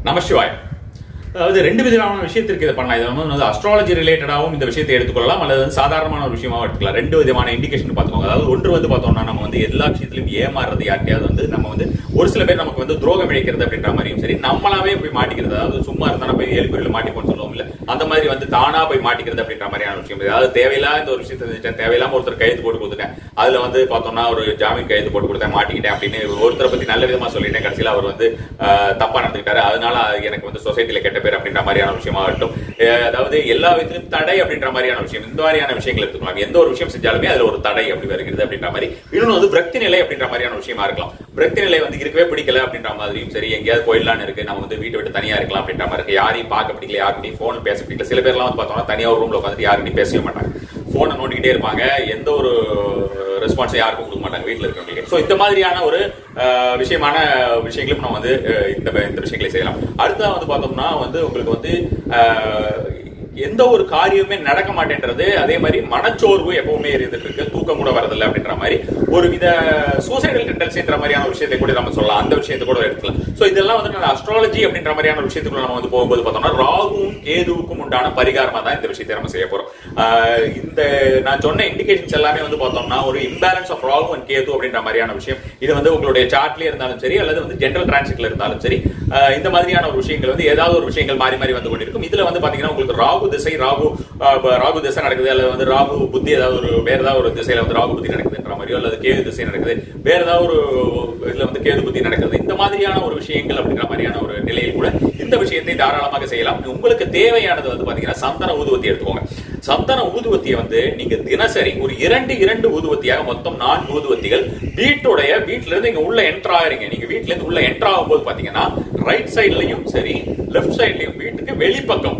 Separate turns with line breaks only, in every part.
நமசிவாய் அதாவது ரெண்டு விதமான விஷயத்திற்கு இதை பண்ணலாம் இது வந்து அஸ்ட்ராலஜி ரிலேட்டடாகவும் இந்த விஷயத்தை எடுத்துக்கொள்ளலாம் அல்லது வந்து சாதாரணமான ஒரு விஷயமாவும் எடுத்துக்கலாம் ரெண்டு விதமான இண்டிகேஷன் பார்த்துக்கோங்க அதாவது ஒன்று வந்து பார்த்தோம்னா நம்ம வந்து எல்லா விஷயத்திலும் ஏமாறுறது யார்ட்டையாவது வந்து நம்ம வந்து ஒரு சில பேர் நமக்கு வந்து துரோகம் இழைக்கிறது அப்படின்ற மாதிரியும் சரி நம்மளாவே போய் மாட்டிக்கிறது அதாவது சும்மா இருந்தா போய் ஏழு பேரில் மாட்டிப்போம்னு சொல்லுவோம் இல்ல அந்த மாதிரி வந்து தானா போய் மாட்டிக்கிறது அப்படின்ற மாதிரியான விஷயம் அதாவது தேவையில்லாத ஒரு விஷயத்தை செஞ்சுட்டேன் தேவையில்லாம ஒருத்தர் கைது போட்டு கொடுத்துட்டேன் அதுல வந்து பார்த்தோம்னா ஒரு ஜாமீன் கைது போட்டு கொடுத்தேன் மாட்டிக்கிட்டேன் அப்படின்னு ஒருத்தரை பத்தி நல்ல விதமா சொல்லிட்டேன் கடைசியில் அவர் வந்து ஆஹ், தப்பா நடந்துக்கிட்டாரு அதனால எனக்கு வந்து சொசைட்டில கெட்ட பேர் அப்படின்ற மாதிரியான விஷயமாகட்டும் அஹ், அதாவது எல்லா விதத்திலும் தடை அப்படின்ற மாதிரியான விஷயம் இந்த மாதிரியான விஷயங்கள் எடுத்துக்கலாம் எந்த ஒரு விஷயம் செஞ்சாலுமே அதுல ஒரு தடை அப்படி வருகிறது அப்படின்ற மாதிரி இன்னொன்று வந்து விரக்தி நிலை அப்படின்ற மாதிரியான விஷயமா இருக்கலாம் விரக்தி நிலை வந்து இருக்கவே பிடிக்கல அப்படின்ற மாதிரியும் சரி எங்கேயாவது போயிடலான்னு இருக்கு நம்ம வந்து வீட்டை விட்டு தனியா இருக்கலாம் அப்படின்ற மாதிரி இருக்கு யாரையும் பார்க்க பிடிக்கல யாருக்கிட்டையும் போன் பேச பிடிக்கல சில பேர்லாம் வந்து பார்த்தோம்னா தனியா ஒரு ரூம்ல உட்காந்து யாருக்கிட்டையும் பேசவே மாட்டாங்க போனை நோண்டிக்கிட்டே இருப்பாங்க எந்த ஒரு ரெஸ்பான்ஸும் யாருக்கும் கொடுக்க மாட்டாங்க வீட்டில் இருக்கிறவங்களுக்கு ஸோ இந்த மாதிரியான ஒரு அஹ், விஷயமான விஷயங்களும் நம்ம வந்து அஹ், இந்த இந்த விஷயங்களை செய்யலாம் அடுத்தது வந்து பார்த்தோம்னா வந்து உங்களுக்கு வந்து அஹ், எந்த ஒரு காரியமே நடக்க மாட்டேன்றது அதே மாதிரி மனச்சோர்வு எப்பவுமே இருந்துட்டு இருக்கு தூக்கம் கூட வரதில்லை அப்படின்ற மாதிரி ஒரு வித சூசைடல் டெண்டன்சின்ற மாதிரியான ஒரு விஷயத்தை கூட நம்ம சொல்லலாம் அந்த விஷயத்தை கூட எடுத்துக்கலாம் சோ இதெல்லாம் வந்து அஸ்ட்ராலஜி அப்படின்ற மாதிரியான ஒரு விஷயத்துக்குள்ள நம்ம வந்து போகும்போது பார்த்தோம்னா ராகுவும் கேதுவுக்கும் உண்டான பரிகாரமா தான் இந்த விஷயத்தை நம்ம செய்ய போறோம் ஆஹ் இந்த நான் சொன்ன இண்டிகேஷன்ஸ் எல்லாமே வந்து பார்த்தோம்னா ஒரு imbalance of Rahu and Ketu அப்படின்ற மாதிரியான விஷயம் இது வந்து உங்களுடைய சார்ட்லயே இருந்தாலும் சரி அல்லது வந்து ஜென்ரல் டிரான்சிட்ல இருந்தாலும் சரி ஆஹ் இந்த மாதிரியான ஒரு விஷயங்கள் வந்து ஏதாவது ஒரு விஷயங்கள் மாறி மாறி வந்து கொண்டிருக்கும் இதுல வந்து பாத்தீங்கன்னா உங்களுக்கு ராகு திசை ராகு ஆஹ் இப்ப ராகு திசை நடக்குது அல்லது வந்து ராகு புத்தி ஏதாவது ஒரு வேற ஏதாவது ஒரு திசையில வந்து ராகு புத்தி நடக்குதுன்ற மாதிரியோ அல்லது கேது திசை நடக்குது வேற ஏதாவது ஒரு இதுல வந்து கேது புத்தி நடக்குது இந்த மாதிரியான ஒரு விஷயங்கள் அப்படின்ற மாதிரியான ஒரு நிலையில் கூட இந்த விஷயத்தை தாராளமாக செய்யலாம் உங்களுக்கு தேவையானது வந்து பாத்தீங்கன்னா சந்தன ஊதுவத்தி எடுத்துக்கோங்க சந்தன ஊதுவத்தியை வந்து நீங்க தினசரி ஒரு இரண்டு இரண்டு ஊதுவத்தியாக மொத்தம் நான்கு ஊதுவத்திகள் வீட்டுடைய வீட்டுல இருந்து நீங்க உள்ள என்டர் ஆகுறீங்க நீங்க வீட்டுல இருந்து உள்ள என்டர் ஆகும்போது பாத்தீங்கன்னா ரைட் சைட்லயும் சரி லெஃப்ட் சைட்லயும் வீட்டுக்கு வெளிப்பக்கம்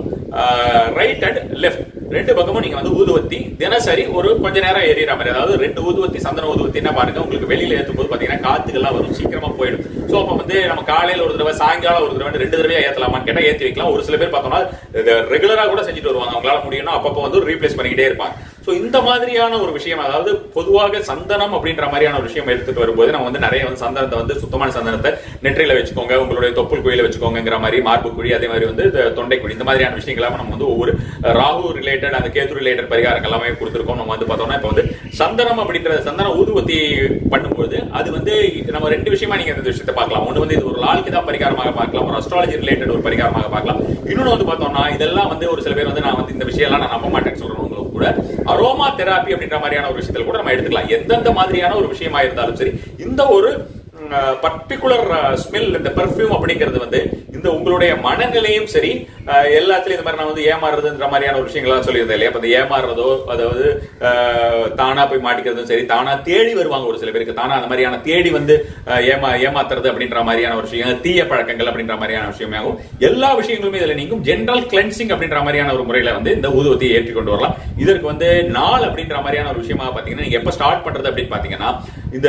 ரைட் அண்ட் லெஃப்ட் ரெண்டு பக்கமும் நீங்க வந்து ஊதுவத்தி தினசரி ஒரு கொஞ்ச நேரம் எரியற மாதிரி அதாவது ரெண்டு ஊதுவத்தி சந்தன ஊதுவத்தி என்ன பாருங்க உங்களுக்கு வெளியில ஏத்தும் போது பாத்தீங்கன்னா காத்துக்கெல்லாம் வரும் சீக்கிரமா போயிடும் சோ அப்ப வந்து நம்ம காலையில ஒரு தடவை சாயங்காலம் ஒரு தடவை ரெண்டு தடவையா ஏத்தலாமான்னு கேட்டா ஏத்தி வைக்கலாம் ஒரு சில பேர் பார்த்தோம்னா ரெகுலரா கூட செஞ்சுட்டு வருவாங்க அவங்களால முடியும்னா அப்பப்போ வந்து ரீப்ளேஸ் பண்ணிக்கிட்டே இருப்பாங்க சோ இந்த மாதிரியான ஒரு விஷயம் அதாவது பொதுவாக சந்தனம் அப்படின்ற மாதிரியான ஒரு விஷயம் எடுத்துட்டு வரும்போது நம்ம வந்து நிறைய வந்து சந்தனத்தை வந்து சுத்தமான சந்தனத்தை நெற்றியில வச்சுக்கோங்க உங்களுடைய தொப்புள் குழியில வச்சுக்கோங்கிற மாதிரி மார்பு குழி அதே மாதிரி வந்து இந்த தொண்டை குழி இந்த மாதிரியான விஷயங்களாம் நம்ம வந்து ஒவ்வொரு ராகு ரிலேட்டட் அந்த கேது ரிலேட்டட் பரிகாரங்கள் எல்லாமே கொடுத்துருக்கோம் நம்ம வந்து பார்த்தோம்னா இப்போ வந்து சந்தனம் அப்படின்ற சந்தன ஊதுவத்தி பண்ணும்போது அது வந்து நம்ம ரெண்டு விஷயமா நீங்க இந்த விஷயத்தை பார்க்கலாம் ஒன்று வந்து இது ஒரு லால்கி தான் பரிகாரமாக பார்க்கலாம் ஒரு அஸ்ட்ராலஜி ரிலேட்டட் ஒரு பரிகாரமாக பார்க்கலாம் இன்னொன்று வந்து பார்த்தோம்னா இதெல்லாம் வந்து ஒரு சில பேர் வந்து நான் வந்து இந்த விஷயம்லாம் நான் நம்ப மாட்டேன்னு சொல்றவங்களுக்கு கூட அரோமா தெராப்பி அப்படின்ற மாதிரியான ஒரு விஷயத்துல கூட நம்ம எடுத்துக்கலாம் எந்தெந்த மாதிரியான ஒரு விஷயமா இருந்தாலும் சரி இந்த ஒரு பர்டிகுலர் ஸ்மெல் இந்த பெர்ஃப்யூம் அப்படிங்கிறது வந்து இந்த உங்களுடைய மனநிலையும் சரி அஹ், எல்லாத்துலயும் இந்த மாதிரி நான் வந்து ஏமாறுறதுன்ற மாதிரியான ஒரு விஷயங்கள்லாம் சொல்லியிருந்தேன் இல்லையா அப்ப இந்த ஏமாறுறதோ அதாவது அஹ், தானா போய் மாட்டிக்கிறதும் சரி தானா தேடி வருவாங்க ஒரு சில பேருக்கு தானா அந்த மாதிரியான தேடி வந்து அஹ், ஏமா ஏமாத்துறது அப்படின்ற மாதிரியான ஒரு விஷயம் தீய பழக்கங்கள் அப்படின்ற மாதிரியான விஷயமாகும் எல்லா விஷயங்களுமே இதுல நீங்கும் ஜென்ரல் கிளென்சிங் அப்படின்ற மாதிரியான ஒரு முறையில வந்து இந்த ஊதுவத்தியை ஏற்றி கொண்டு வரலாம் இதற்கு வந்து நாள் அப்படின்ற மாதிரியான ஒரு விஷயமா பாத்தீங்கன்னா நீங்க எப்ப ஸ்டார்ட் பண்றது அப்படின்னு பாத்தீங்கன்னா இந்த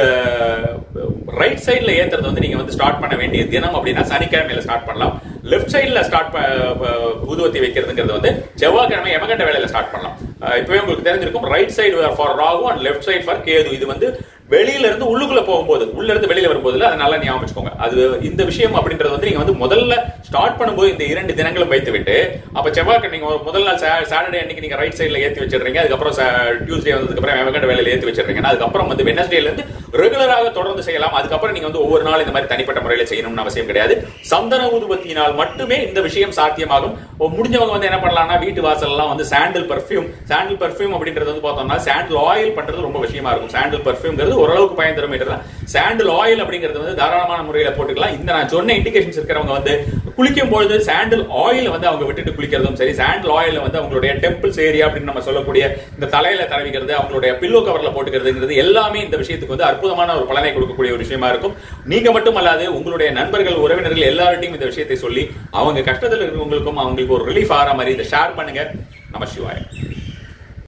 ரைட் சைடுல ஏத்துறது வந்து நீங்க வந்து ஸ்டார்ட் பண்ண வேண்டிய தினம் அப்படின்னா சனிக்கிழமையில ஸ்டார்ட் பண்ணலாம் லெஃப்ட் சைடுல ஸ்டார்ட் ஊதுவத்தி வைக்கிறதுங்கிறது வந்து செவ்வாய்க்கிழமை எமகண்ட வேலையில ஸ்டார்ட் பண்ணலாம் அஹ் இப்பவே உங்களுக்கு தெரிஞ்சிருக்கும் right side for Rahu and left side for Ketu இது வந்து வெளியில இருந்து உள்ளுக்குள்ள போகும்போது உள்ள இருந்து வெளியில வரும்போது அதை நல்லா ஞாபகம் வச்சுக்கோங்க அது இந்த விஷயம் அப்படின்றது வந்து நீங்க வந்து முதல்ல ஸ்டார்ட் பண்ணும்போது இந்த இரண்டு தினங்களும் வைத்து விட்டு அப்ப செவ்வாய்க்கு நீங்க ஒரு முதல் நாள் சாட்டர்டே அன்னைக்கு நீங்க ரைட் சைடுல ஏத்தி வச்சிடுறீங்க அதுக்கப்புறம் டியூஸ்டே வந்ததுக்கு அப்புறம் வெங்கட வேலையில ஏத்தி வச்சிடுறீங்க அதுக்கப்புறம் வந்து வெனஸ்டேல இருந்து ரெகுலராக தொடர்ந்து செய்யலாம் அதுக்கப்புறம் நீங்க வந்து ஒவ்வொரு நாள் இந்த மாதிரி தனிப்பட்ட முறையில செய்யணும்னு அவசியம் கிடையாது சந்தன ஊதுபத்தியினால் மட்டுமே இந்த விஷயம் சாத்தியமாகும் ஓ, முடிஞ்சவங்க வந்து என்ன பண்ணலாம்னா வீட்டு வாசல்லாம் வந்து சாண்டில் பர்ஃபியூம் சாண்டில் பர்ஃபியூம் அப்படின்றது வந்து பார்த்தோம்னா சாண்டில் ஆயில் பண்றது ரொம்ப விஷயமா இருக்கும் சாண்டில் பர்ஃபியூம்ங்கிறது ஓரளவுக்கு பயன் தரும் தான் சாண்டில் ஆயில் அப்படிங்கிறது வந்து தாராளமான முறையில போட்டுக்கலாம் இந்த நான் சொன்ன இண்டிகேஷன்ஸ் இருக்கிறவங்க வந்து குளிக்கும் பொழுது சாண்டில் ஆயில் வந்து அவங்க விட்டுட்டு குளிக்கிறதும் சரி சாண்டில் ஆயில் வந்து அவங்களுடைய டெம்பிள்ஸ் ஏரியா அப்படின்னு நம்ம சொல்லக்கூடிய இந்த தலையில தடவிக்கிறது அவங்களுடைய பில்லோ கவர்ல போட்டுக்கிறதுங்கிறது எல்லாமே இந்த விஷயத்துக்கு வந்து அற்புதமான ஒரு பலனை கொடுக்கக்கூடிய ஒரு விஷயமா இருக்கும் நீங்க மட்டும் அல்லாது உங்களுடைய நண்பர்கள் உறவினர்கள் எல்லார்ட்டையும் இந்த விஷயத்தை சொல்லி அவங்க கஷ்டத்தில் இருக்கிறவங்களுக்கும் அவங்களுக்கு ஒரு ரிலீஃப் ஆகிற மாதிரி இதை ஷேர் பண்ணுங்க நம சிவாய்